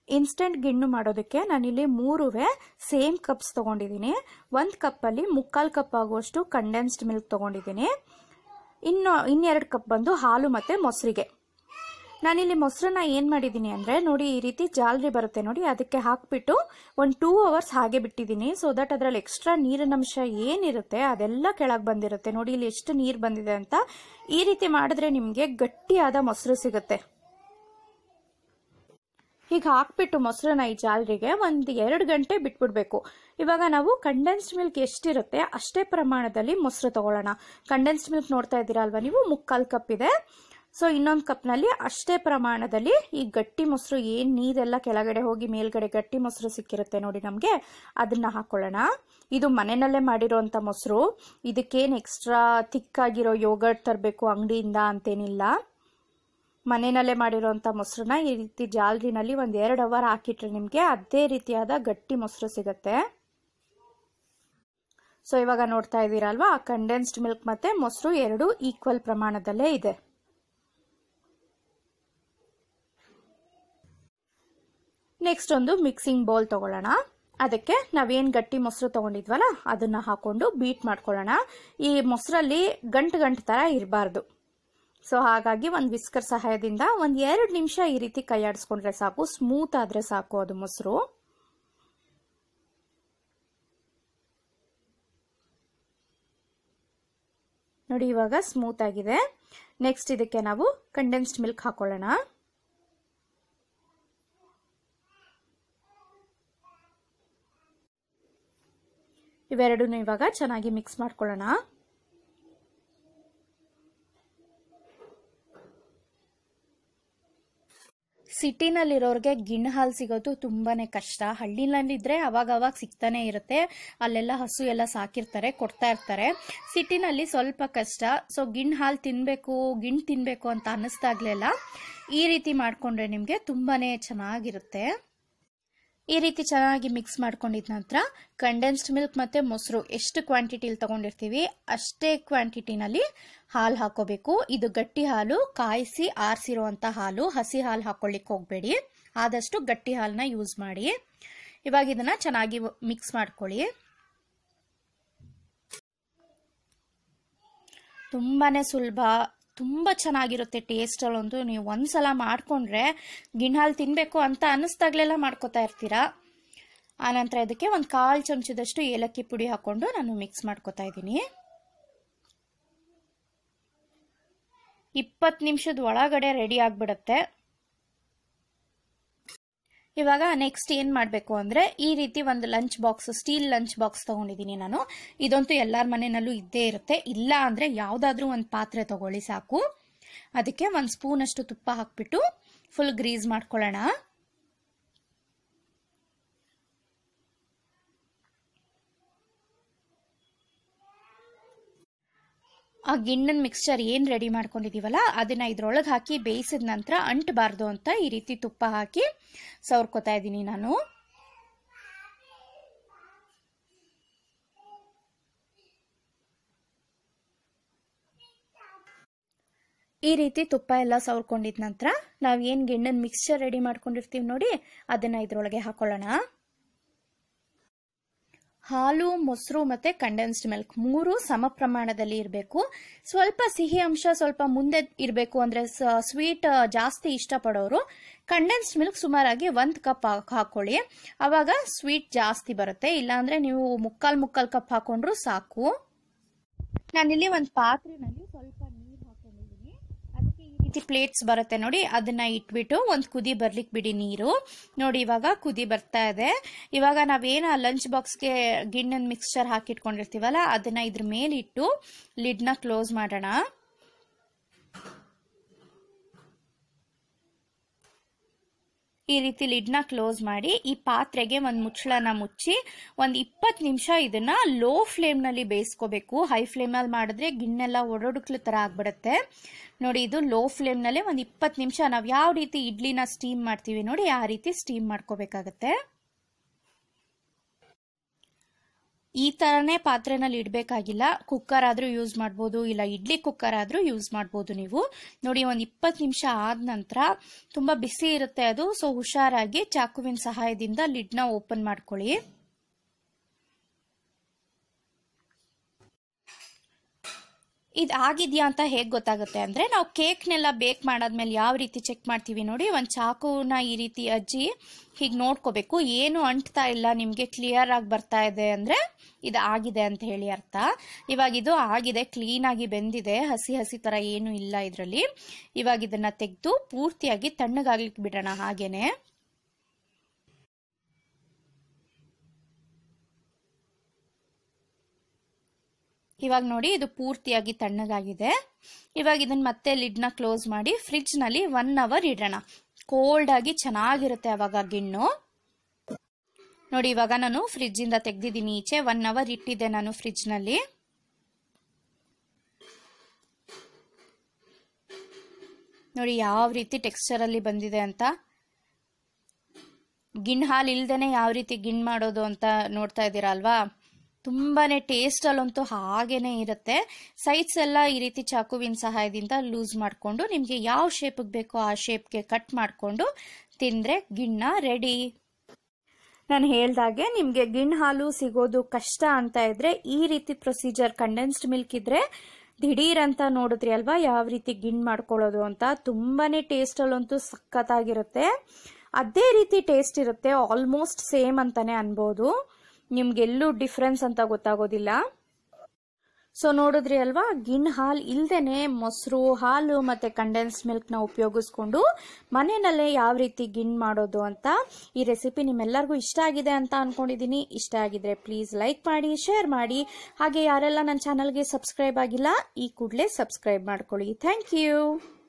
instant ಗಿಣ್ಣು ಮಾಡೋದಕ್ಕೆ ನಾನಿಲ್ಲಿ ಮೂರುವೆ ಸೇಮ್ ಕಪ್ಸ್ ತೊಗೊಂಡಿದ್ದೀನಿ ಒಂದು ಕಪ್ಪಲ್ಲಿ ಮುಕ್ಕಾಲು ಕಪ್ ಆಗುವಷ್ಟು ಕಂಡೆನ್ಸ್ಡ್ ಮಿಲ್ಕ್ ತೊಗೊಂಡಿದ್ದೀನಿ ಇನ್ನು ಇನ್ನೆರಡು ಕಪ್ ಬಂದು ಹಾಲು ಮತ್ತು ಮೊಸರಿಗೆ ನಾನಿಲ್ಲಿ ಮೊಸರನ್ನ ಏನು ಮಾಡಿದ್ದೀನಿ ಅಂದರೆ ನೋಡಿ ಈ ರೀತಿ ಜಾಲರಿ ಬರುತ್ತೆ ನೋಡಿ ಅದಕ್ಕೆ ಹಾಕ್ಬಿಟ್ಟು ಒಂದು ಟೂ ಅವರ್ಸ್ ಹಾಗೆ ಬಿಟ್ಟಿದ್ದೀನಿ ಸೊ ದಟ್ ಅದರಲ್ಲಿ ಎಕ್ಸ್ಟ್ರಾ ನೀರಿನ ಅಂಶ ಏನಿರುತ್ತೆ ಅದೆಲ್ಲ ಕೆಳಗೆ ಬಂದಿರುತ್ತೆ ನೋಡಿ ಇಲ್ಲಿ ಎಷ್ಟು ನೀರು ಬಂದಿದೆ ಅಂತ ಈ ರೀತಿ ಮಾಡಿದ್ರೆ ನಿಮಗೆ ಗಟ್ಟಿಯಾದ ಮೊಸರು ಸಿಗುತ್ತೆ ಹೀಗೆ ಹಾಕ್ಬಿಟ್ಟು ಮೊಸರನ್ನ ಈ ಜಾಲರಿಗೆ ಒಂದು ಎರಡು ಗಂಟೆ ಬಿಟ್ಬಿಡ್ಬೇಕು ಇವಾಗ ನಾವು ಕಂಡೆನ್ಸ್ಡ್ ಮಿಲ್ಕ್ ಎಷ್ಟಿರುತ್ತೆ ಅಷ್ಟೇ ಪ್ರಮಾಣದಲ್ಲಿ ಮೊಸರು ತಗೊಳ್ಳೋಣ ಕಂಡೆನ್ಸ್ಡ್ ಮಿಲ್ಕ್ ನೋಡ್ತಾ ಇದ್ದೀರಾ ಅಲ್ವಾ ನೀವು ಮುಕ್ಕಾಲು ಕಪ್ ಇದೆ ಸೊ ಇನ್ನೊಂದು ಕಪ್ನಲ್ಲಿ ಅಷ್ಟೇ ಪ್ರಮಾಣದಲ್ಲಿ ಈ ಗಟ್ಟಿ ಮೊಸರು ಏನು ನೀರೆಲ್ಲ ಕೆಳಗಡೆ ಹೋಗಿ ಮೇಲ್ಗಡೆ ಗಟ್ಟಿ ಮೊಸರು ಸಿಕ್ಕಿರುತ್ತೆ ನೋಡಿ ನಮಗೆ ಅದನ್ನ ಹಾಕೊಳ್ಳೋಣ ಇದು ಮನೆಯಲ್ಲೇ ಮಾಡಿರೋಂಥ ಮೊಸರು ಇದಕ್ಕೇನು ಎಕ್ಸ್ಟ್ರಾ ತಿಕ್ಕಾಗಿರೋ ಯೋಗರ್ಟ್ ತರಬೇಕು ಅಂಗಡಿಯಿಂದ ಅಂತೇನಿಲ್ಲ ಮನೆಯಲ್ಲೇ ಮಾಡಿರೋಂಥ ಮೊಸರನ್ನ ಈ ರೀತಿ ಜಾಲರಿನಲ್ಲಿ ಒಂದು ಎರಡು ಅವರ್ ಹಾಕಿಟ್ರೆ ನಿಮಗೆ ಅದೇ ರೀತಿಯಾದ ಗಟ್ಟಿ ಮೊಸರು ಸಿಗುತ್ತೆ ಸೊ ಇವಾಗ ನೋಡ್ತಾ ಇದ್ದೀರಲ್ವಾ ಆ ಕಂಡೆನ್ಸ್ಡ್ ಮಿಲ್ಕ್ ಮತ್ತೆ ಮೊಸರು ಎರಡು ಈಕ್ವಲ್ ಪ್ರಮಾಣದಲ್ಲೇ ಇದೆ ನೆಕ್ಸ್ಟ್ ಒಂದು ಮಿಕ್ಸಿಂಗ್ ಬೌಲ್ ತಗೊಳ್ಳೋಣ ಅದಕ್ಕೆ ನಾವೇನು ಗಟ್ಟಿ ಮೊಸರು ತಗೊಂಡಿದ್ವಲ್ಲ ಅದನ್ನ ಹಾಕೊಂಡು ಬೀಟ್ ಮಾಡ್ಕೊಳ್ಳೋಣ ಈ ಮೊಸರಲ್ಲಿ ಗಂಟು ಗಂಟು ಥರ ಇರಬಾರ್ದು ಸೊ ಹಾಗಾಗಿ ಒಂದು ವಿಸ್ಕರ್ ಸಹಾಯದಿಂದ ಒಂದು ಎರಡು ನಿಮಿಷ ಈ ರೀತಿ ಕೈಯಾಡಿಸ್ಕೊಂಡ್ರೆ ಸಾಕು ಸ್ಮೂತ್ ಆದರೆ ಸಾಕು ಅದು ಮೊಸರು ನೋಡಿ ಇವಾಗ ಸ್ಮೂತ್ ಆಗಿದೆ ನೆಕ್ಸ್ಟ್ ಇದಕ್ಕೆ ನಾವು ಕಂಡೆನ್ಸ್ಡ್ ಮಿಲ್ಕ್ ಹಾಕೊಳ್ಳೋಣ ಇವೆರಡನ್ನೂ ಇವಾಗ ಚೆನ್ನಾಗಿ ಮಿಕ್ಸ್ ಮಾಡ್ಕೊಳ್ಳೋಣ ಸಿಟಿನಲ್ಲಿರೋರಿಗೆ ಗಿಣ್ಣು ಹಾಲು ಸಿಗೋದು ತುಂಬಾನೇ ಕಷ್ಟ ಹಳ್ಳಿನಲ್ಲಿದ್ರೆ ಅವಾಗ ಅವಾಗ ಸಿಗ್ತಾನೆ ಇರುತ್ತೆ ಅಲ್ಲೆಲ್ಲ ಹಸು ಎಲ್ಲ ಸಾಕಿರ್ತಾರೆ ಕೊಡ್ತಾ ಇರ್ತಾರೆ ಸಿಟಿನಲ್ಲಿ ಸ್ವಲ್ಪ ಕಷ್ಟ ಸೊ ಗಿಣ್ಣು ಹಾಲು ತಿನ್ಬೇಕು ಗಿಣ್ಣು ತಿನ್ಬೇಕು ಅಂತ ಅನ್ನಿಸ್ದಾಗ್ಲೆಲ್ಲ ಈ ರೀತಿ ಮಾಡ್ಕೊಂಡ್ರೆ ನಿಮಗೆ ತುಂಬಾನೇ ಚೆನ್ನಾಗಿರುತ್ತೆ ಈ ರೀತಿ ಚೆನ್ನಾಗಿ ಮಿಕ್ಸ್ ಮಾಡ್ಕೊಂಡಿದ ನಂತರ ಕಂಡೆನ್ಸ್ಡ್ ಮಿಲ್ಕ್ ಮತ್ತು ಮೊಸರು ಎಷ್ಟು ಕ್ವಾಂಟಿಟಿಲಿ ತಗೊಂಡಿರ್ತೀವಿ ಅಷ್ಟೇ ಕ್ವಾಂಟಿಟಿನಲ್ಲಿ ಹಾಲು ಹಾಕೋಬೇಕು ಇದು ಗಟ್ಟಿ ಹಾಲು ಕಾಯಿಸಿ ಆರಿಸಿರುವಂಥ ಹಾಲು ಹಸಿ ಹಾಲು ಹಾಕೊಳ್ಳಿಕ್ಕೆ ಹೋಗಬೇಡಿ ಆದಷ್ಟು ಗಟ್ಟಿ ಹಾಲನ್ನ ಯೂಸ್ ಮಾಡಿ ಇವಾಗ ಇದನ್ನ ಚೆನ್ನಾಗಿ ಮಿಕ್ಸ್ ಮಾಡ್ಕೊಳ್ಳಿ ತುಂಬಾನೇ ಸುಲಭ ತುಂಬ ಚೆನ್ನಾಗಿರುತ್ತೆ ಟೇಸ್ಟಲ್ಲಂತೂ ನೀವು ಒಂದ್ಸಲ ಮಾಡಿಕೊಂಡ್ರೆ ಗಿಣ್ಣಾಲು ತಿನ್ನಬೇಕು ಅಂತ ಅನ್ನಿಸ್ದಾಗ್ಲೆಲ್ಲ ಮಾಡ್ಕೋತಾ ಇರ್ತೀರಾ ಆನಂತರ ಇದಕ್ಕೆ ಒಂದು ಕಾಲು ಚಮಚದಷ್ಟು ಏಲಕ್ಕಿ ಪುಡಿ ಹಾಕೊಂಡು ನಾನು ಮಿಕ್ಸ್ ಮಾಡ್ಕೋತಾ ಇದ್ದೀನಿ ಇಪ್ಪತ್ತು ನಿಮಿಷದ ಒಳಗಡೆ ರೆಡಿ ಆಗಿಬಿಡುತ್ತೆ ಇವಾಗ ನೆಕ್ಸ್ಟ್ ಏನು ಮಾಡಬೇಕು ಅಂದರೆ ಈ ರೀತಿ ಒಂದು lunch box steel lunch box ತೊಗೊಂಡಿದ್ದೀನಿ ನಾನು ಇದಂತೂ ಎಲ್ಲರ ಮನೆಯಲ್ಲೂ ಇದ್ದೇ ಇರುತ್ತೆ ಇಲ್ಲ ಅಂದರೆ ಯಾವುದಾದ್ರೂ ಒಂದು ಪಾತ್ರೆ ತಗೊಳ್ಳಿ ಸಾಕು ಅದಕ್ಕೆ ಒಂದು ಸ್ಪೂನಷ್ಟು ತುಪ್ಪ ಹಾಕ್ಬಿಟ್ಟು ಫುಲ್ ಗ್ರೀಸ್ ಮಾಡ್ಕೊಳ್ಳೋಣ ಆ ಗಿಣ್ಣನ ಮಿಕ್ಸ್ಚರ್ ಏನು ರೆಡಿ ಮಾಡ್ಕೊಂಡಿದ್ದೀವಲ್ಲ ಅದನ್ನ ಇದ್ರೊಳಗೆ ಹಾಕಿ ಬೇಯಿಸಿದ ನಂತರ ಅಂಟಬಾರ್ದು ಅಂತ ಈ ರೀತಿ ತುಪ್ಪ ಹಾಕಿ ಸವರ್ಕೋತಾ ಇದ್ದೀನಿ ನಾನು ಈ ರೀತಿ ತುಪ್ಪ ಎಲ್ಲ ಸವರ್ಕೊಂಡಿದ ನಂತರ ನಾವು ಏನು ಗಿಣ್ಣನ ಮಿಕ್ಸ್ಚರ್ ರೆಡಿ ಮಾಡ್ಕೊಂಡಿರ್ತೀವಿ ನೋಡಿ ಅದನ್ನ ಇದ್ರೊಳಗೆ ಹಾಕೊಳ್ಳೋಣ ಹಾಲು ಮೊಸರು ಮತ್ತೆ ಕಂಡೆನ್ಸ್ಡ್ ಮಿಲ್ಕ್ ಮೂರು ಸಮ ಪ್ರಮಾಣದಲ್ಲಿ ಇರಬೇಕು ಸ್ವಲ್ಪ ಸಿಹಿ ಅಂಶ ಸ್ವಲ್ಪ ಮುಂದೆ ಇರಬೇಕು ಅಂದ್ರೆ ಸ್ವೀಟ್ ಜಾಸ್ತಿ ಇಷ್ಟಪಡೋರು ಕಂಡೆನ್ಸ್ಡ್ ಮಿಲ್ಕ್ ಸುಮಾರಾಗಿ ಒಂದು ಕಪ್ ಹಾಕೊಳ್ಳಿ ಅವಾಗ ಸ್ವೀಟ್ ಜಾಸ್ತಿ ಬರುತ್ತೆ ಇಲ್ಲಾಂದ್ರೆ ನೀವು ಮುಕ್ಕಾಲ್ ಮುಕ್ಕಾಲ್ ಕಪ್ ಹಾಕೊಂಡ್ರು ಸಾಕು ನಾನಿಲ್ಲಿ ಒಂದು ಪಾತ್ರೆನಲ್ಲಿ ಸ್ವಲ್ಪ ನೀರು ಹಾಕೊಂಡಿದ್ದೀನಿ ಅದಕ್ಕೆ ಈ ರೀತಿ ಪ್ಲೇಟ್ಸ್ ಬರುತ್ತೆ ನೋಡಿ ಅದನ್ನ ಇಟ್ಬಿಟ್ಟು ಒಂದು ಕುದಿ ಬರ್ಲಿಕ್ಕೆ ಬಿಡಿ ನೀರು ನೋಡಿ ಇವಾಗ ಕುದಿ ಬರ್ತಾ ಇದೆ ಇವಾಗ ನಾವೇನು ಲಂಚ್ ಬಾಕ್ಸ್ಗೆ ಗಿಣ್ಣನ್ ಮಿಕ್ಸ್ಚರ್ ಹಾಕಿಟ್ಕೊಂಡಿರ್ತೀವಲ್ಲ ಅದನ್ನ ಇದ್ರ ಮೇಲಿಟ್ಟು ಲಿಡ್ನ ಕ್ಲೋಸ್ ಮಾಡೋಣ ಈ ರೀತಿ ಲಿಡ್ನ ಕ್ಲೋಸ್ ಮಾಡಿ ಈ ಪಾತ್ರೆಗೆ ಒಂದು ಮುಚ್ಚಳನ ಮುಚ್ಚಿ ಒಂದು ಇಪ್ಪತ್ತು ನಿಮಿಷ ಇದನ್ನ ಲೋ ಫ್ಲೇಮ್ನಲ್ಲಿ ಬೇಯಿಸ್ಕೋಬೇಕು ಹೈ ಫ್ಲೇಮಲ್ಲಿ ಮಾಡಿದ್ರೆ ಗಿಣ್ಣೆಲ್ಲ ಒಡೊಡುಕ್ಲು ಥರ ಆಗ್ಬಿಡುತ್ತೆ ನೋಡಿ ಇದು ಲೋ ಫ್ಲೇಮ್ನಲ್ಲೇ ಒಂದು ಇಪ್ಪತ್ತು ನಿಮಿಷ ನಾವು ಯಾವ ರೀತಿ ಇಡ್ಲಿನ ಸ್ಟೀಮ್ ಮಾಡ್ತೀವಿ ನೋಡಿ ಆ ರೀತಿ ಸ್ಟೀಮ್ ಮಾಡ್ಕೋಬೇಕಾಗತ್ತೆ ಈ ಥರನೇ ಪಾತ್ರೆನಲ್ಲಿ ಇಡಬೇಕಾಗಿಲ್ಲ ಕುಕ್ಕರ್ ಆದರೂ ಯೂಸ್ ಮಾಡ್ಬೋದು ಇಲ್ಲ ಇಡ್ಲಿ ಕುಕ್ಕರ್ ಆದರೂ ಯೂಸ್ ಮಾಡ್ಬೋದು ನೀವು ನೋಡಿ ಒಂದು ಇಪ್ಪತ್ತು ನಿಮಿಷ ಆದ ನಂತರ ತುಂಬ ಬಿಸಿ ಇರುತ್ತೆ ಅದು ಸೊ ಹುಷಾರಾಗಿ ಚಾಕುವಿನ ಸಹಾಯದಿಂದ ಲಿಡ್ನ ಓಪನ್ ಮಾಡ್ಕೊಳ್ಳಿ ಇದು ಆಗಿದೆಯಾ ಅಂತ ಹೇಗೆ ಗೊತ್ತಾಗುತ್ತೆ ಅಂದರೆ ನಾವು ಕೇಕ್ನೆಲ್ಲ ಬೇಕ್ ಮಾಡಾದ್ಮೇಲೆ ಯಾವ ರೀತಿ ಚೆಕ್ ಮಾಡ್ತೀವಿ ನೋಡಿ ಒಂದು ಚಾಕುನ ಈ ರೀತಿ ಅಜ್ಜಿ ಹೀಗೆ ನೋಡ್ಕೋಬೇಕು ಏನು ಅಂಟ್ತಾ ಇಲ್ಲ ನಿಮಗೆ ಕ್ಲಿಯರ್ ಆಗಿ ಬರ್ತಾ ಇದೆ ಅಂದರೆ ಇದು ಆಗಿದೆ ಅಂತ ಹೇಳಿ ಅರ್ಥ ಇವಾಗ ಇದು ಆಗಿದೆ ಕ್ಲೀನಾಗಿ ಬೆಂದಿದೆ ಹಸಿ ಹಸಿ ಥರ ಏನೂ ಇಲ್ಲ ಇದರಲ್ಲಿ ಇವಾಗ ಇದನ್ನು ತೆಗೆದು ಪೂರ್ತಿಯಾಗಿ ತಣ್ಣಗಾಗ್ಲಿಕ್ಕೆ ಬಿಡೋಣ ಹಾಗೇನೆ ಇವಾಗ ನೋಡಿ ಇದು ಪೂರ್ತಿಯಾಗಿ ತಣ್ಣಗಾಗಿದೆ ಇವಾಗ ಇದನ್ನ ಮತ್ತೆ ಲಿಡ್ನ ಕ್ಲೋಸ್ ಮಾಡಿ ಫ್ರಿಡ್ಜ್ನಲ್ಲಿ ಒನ್ ಅವರ್ ಇಡೋಣ ಕೋಲ್ಡ್ ಆಗಿ ಚೆನ್ನಾಗಿರುತ್ತೆ ಅವಾಗ ಗಿಣ್ಣು ನೋಡಿ ಇವಾಗ ನಾನು ಫ್ರಿಡ್ಜಿಂದ ತೆಗ್ದಿದ್ದೀನಿ ಈಚೆ ಒನ್ ಅವರ್ ಇಟ್ಟಿದ್ದೆ ನಾನು ಫ್ರಿಡ್ಜ್ನಲ್ಲಿ ನೋಡಿ ಯಾವ ರೀತಿ ಟೆಕ್ಸ್ಚರಲ್ಲಿ ಬಂದಿದೆ ಅಂತ ಗಿಣ್ ಹಾಲು ಇಲ್ದೇನೆ ಯಾವ ರೀತಿ ಗಿಣ್ ಮಾಡೋದು ಅಂತ ನೋಡ್ತಾ ಇದ್ದೀರಾ ಅಲ್ವಾ ತುಂಬಾನೇ ಟೇಸ್ಟಲ್ಲಂತೂ ಹಾಗೇನೆ ಇರುತ್ತೆ ಸೈಡ್ಸ್ ಎಲ್ಲ ಈ ರೀತಿ ಚಾಕುವಿನ ಸಹಾಯದಿಂದ ಲೂಸ್ ಮಾಡಿಕೊಂಡು ನಿಮಗೆ ಯಾವ ಶೇಪಿಗೆ ಬೇಕೋ ಆ ಶೇಪ್ಗೆ ಕಟ್ ಮಾಡಿಕೊಂಡು ತಿಂದರೆ ಗಿಣ್ಣ ರೆಡಿ ನಾನು ಹೇಳ್ದಾಗೆ ನಿಮಗೆ ಗಿಣ್ ಹಾಲು ಸಿಗೋದು ಕಷ್ಟ ಅಂತ ಇದ್ರೆ ಈ ರೀತಿ ಪ್ರೊಸೀಜರ್ ಕಂಡೆನ್ಸ್ಡ್ ಮಿಲ್ಕ್ ಇದ್ರೆ ದಿಢೀರ್ ಅಂತ ನೋಡಿದ್ರಿ ಅಲ್ವಾ ಯಾವ ರೀತಿ ಗಿಣ್ ಮಾಡ್ಕೊಳ್ಳೋದು ಅಂತ ತುಂಬಾನೇ ಟೇಸ್ಟಲ್ಲಂತೂ ಸಖತ್ತಾಗಿರುತ್ತೆ ಅದೇ ರೀತಿ ಟೇಸ್ಟ್ ಇರುತ್ತೆ ಆಲ್ಮೋಸ್ಟ್ ಸೇಮ್ ಅಂತಾನೆ ಅನ್ಬೋದು ನಿಮ್ಗೆಲ್ಲೂ ಡಿಫ್ರೆನ್ಸ್ ಅಂತ ಗೊತ್ತಾಗೋದಿಲ್ಲ ಸೊ ನೋಡಿದ್ರಿ ಅಲ್ವಾ ಗಿಣ್ ಹಾಲು ಇಲ್ದೇನೆ ಮೊಸರು ಹಾಲು ಮತ್ತೆ ಕಂಡೆನ್ಸ್ಡ್ ಮಿಲ್ಕ್ನ ಉಪಯೋಗಿಸ್ಕೊಂಡು ಮನೆಯಲ್ಲೇ ಯಾವ ರೀತಿ ಗಿಣ್ ಮಾಡೋದು ಅಂತ ಈ ರೆಸಿಪಿ ನಿಮ್ಮೆಲ್ಲರಿಗೂ ಇಷ್ಟ ಆಗಿದೆ ಅಂತ ಅನ್ಕೊಂಡಿದ್ದೀನಿ ಇಷ್ಟ ಆಗಿದ್ರೆ ಪ್ಲೀಸ್ ಲೈಕ್ ಮಾಡಿ ಶೇರ್ ಮಾಡಿ ಹಾಗೆ ಯಾರೆಲ್ಲ ನನ್ನ ಚಾನಲ್ಗೆ ಸಬ್ಸ್ಕ್ರೈಬ್ ಆಗಿಲ್ಲ ಈ ಕೂಡಲೇ ಸಬ್ಸ್ಕ್ರೈಬ್ ಮಾಡ್ಕೊಳ್ಳಿ ಥ್ಯಾಂಕ್ ಯು